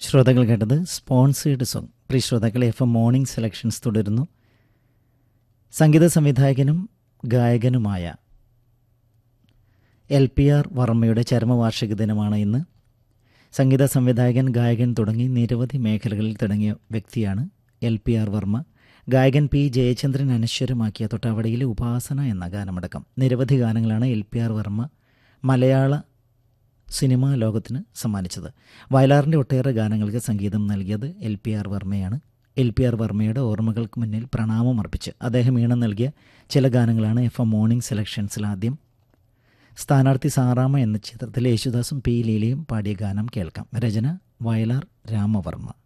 ശ്രോതാക്കൾ കേട്ടത് sponsored song പ്രിയ ശ്രോതാക്കളെ എഫ് എം മോർണിംഗ് സെലക്ഷൻസ് തുടരുന്നു സംഗീത സംവിധായകനും ഗായകനുമായ എൽ പി ആർ വർമ്മയുടെ ചരമവാർഷിക ദിനമാണ് ഇന്ന് സംഗീത സംവിധായകൻ ഗായകൻ തുടങ്ങി നിരവധി മേഖലകളിൽ തുടങ്ങിയ വ്യക്തിയാണ് എൽ പി ആർ വർമ്മ ഗായകൻ പി ജയചന്ദ്രൻ അനശ്വരമാക്കിയ തൊട്ടാവടിയിലെ ഉപാസന എന്ന ഗാനമടക്കം നിരവധി ഗാനങ്ങളാണ് എൽ പി ആർ വർമ്മ മലയാള സിനിമാ ലോകത്തിന് സമ്മാനിച്ചത് വയലാറിൻ്റെ ഒട്ടേറെ ഗാനങ്ങൾക്ക് സംഗീതം നൽകിയത് എൽ പി ആർ വർമ്മയാണ് എൽ പി ആർ വർമ്മയുടെ ഓർമ്മകൾക്ക് മുന്നിൽ പ്രണാമം അർപ്പിച്ച് അദ്ദേഹം ഈണം നൽകിയ ചില ഗാനങ്ങളാണ് എഫ് എം മോർണിംഗ് സെലക്ഷൻസിൽ ആദ്യം സ്ഥാനാർത്ഥി സാറാമ എന്ന ചിത്രത്തിൽ യേശുദാസും പി ലീലയും പാടിയ ഗാനം കേൾക്കാം രചന വയലാർ രാമവർമ്മ